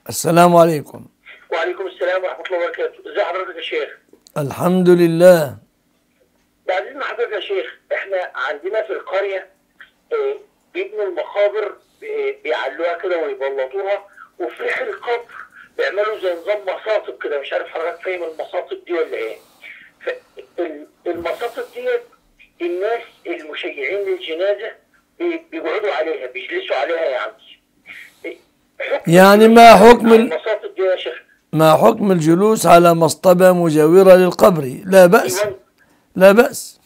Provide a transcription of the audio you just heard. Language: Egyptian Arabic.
السلام عليكم وعليكم السلام ورحمة الله وبركاته ازي حضرتك يا شيخ الحمد لله بعد اذن حضرتك يا شيخ احنا عندنا في القرية آه، بيبنوا المقابر آه، بيعلوها كده ويبلطوها وفي ريح القبر بيعملوا زي نظام مصاطب كده مش عارف حضرتك فاهم المصاطب دي ولا ايه فال- المصاطب ديت الناس المشيعين للجنازة بي- بيقعدوا عليها بيجلسوا عليها يعني حكم يعني ما حكم ال- المصاطب دي يا شيخ ما حكم الجلوس على مصطبة مجاورة للقبر لا بأس ايوه لا بأس